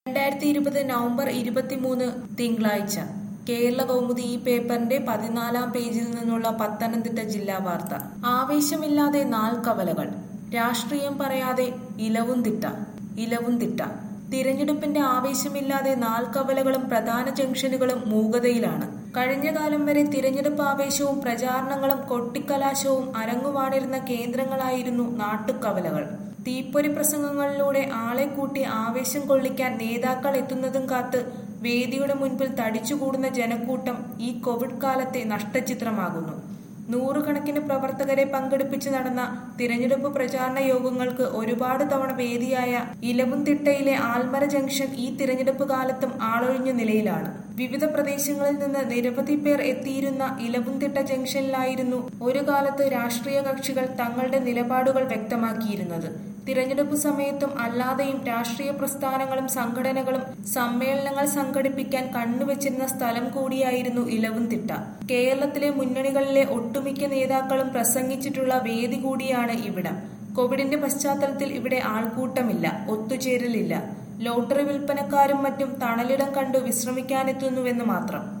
രണ്ടായിരത്തി ഇരുപത് നവംബർ ഇരുപത്തിമൂന്ന് തിങ്കളാഴ്ച കേരള കൗമുദി ഈ പേപ്പറിന്റെ പതിനാലാം പേജിൽ നിന്നുള്ള പത്തനംതിട്ട ജില്ലാ വാർത്ത ആവേശമില്ലാതെ നാൽക്കവലകൾ രാഷ്ട്രീയം പറയാതെ ഇലവുംതിട്ട ഇലവുംതിട്ട തിരഞ്ഞെടുപ്പിന്റെ ആവേശമില്ലാതെ നാൽക്കവലകളും പ്രധാന ജംഗ്ഷനുകളും മൂകതയിലാണ് കഴിഞ്ഞ കാലം വരെ തിരഞ്ഞെടുപ്പ് ആവേശവും പ്രചാരണങ്ങളും കൊട്ടിക്കലാശവും അരങ്ങുവാണിരുന്ന കേന്ദ്രങ്ങളായിരുന്നു നാട്ടുകവലകൾ തീപ്പൊരി പ്രസംഗങ്ങളിലൂടെ ആളെ കൂട്ടി ആവേശം കൊള്ളിക്കാൻ നേതാക്കൾ എത്തുന്നതും കാത്ത് വേദിയുടെ മുൻപിൽ തടിച്ചുകൂടുന്ന ജനക്കൂട്ടം ഈ കോവിഡ് കാലത്തെ നഷ്ടചിത്രമാകുന്നു നൂറുകണക്കിന് പ്രവർത്തകരെ പങ്കെടുപ്പിച്ച് നടന്ന തിരഞ്ഞെടുപ്പ് പ്രചാരണ യോഗങ്ങൾക്ക് ഒരുപാട് തവണ വേദിയായ ഇലവുംതിട്ടയിലെ ആൽമര ജംഗ്ഷൻ ഈ തിരഞ്ഞെടുപ്പ് കാലത്തും ആളൊഴിഞ്ഞ നിലയിലാണ് വിവിധ പ്രദേശങ്ങളിൽ നിന്ന് നിരവധി പേർ എത്തിയിരുന്ന ഇലവുംതിട്ട ജംഗ്ഷനിലായിരുന്നു ഒരു കാലത്ത് രാഷ്ട്രീയ കക്ഷികൾ തങ്ങളുടെ നിലപാടുകൾ വ്യക്തമാക്കിയിരുന്നത് തിരഞ്ഞെടുപ്പ് സമയത്തും അല്ലാതെയും രാഷ്ട്രീയ പ്രസ്ഥാനങ്ങളും സംഘടനകളും സമ്മേളനങ്ങൾ സംഘടിപ്പിക്കാൻ കണ്ണുവച്ചിരുന്ന സ്ഥലം കൂടിയായിരുന്നു ഇലവുംതിട്ട കേരളത്തിലെ മുന്നണികളിലെ ഒട്ടുമിക്ക നേതാക്കളും പ്രസംഗിച്ചിട്ടുള്ള വേദി കൂടിയാണ് ഇവിടം കോവിഡിന്റെ പശ്ചാത്തലത്തിൽ ഇവിടെ ആൾക്കൂട്ടമില്ല ഒത്തുചേരലില്ല ലോട്ടറി വിൽപ്പനക്കാരും മറ്റും തണലിടം കണ്ടു വിശ്രമിക്കാനെത്തുന്നുവെന്ന് മാത്രം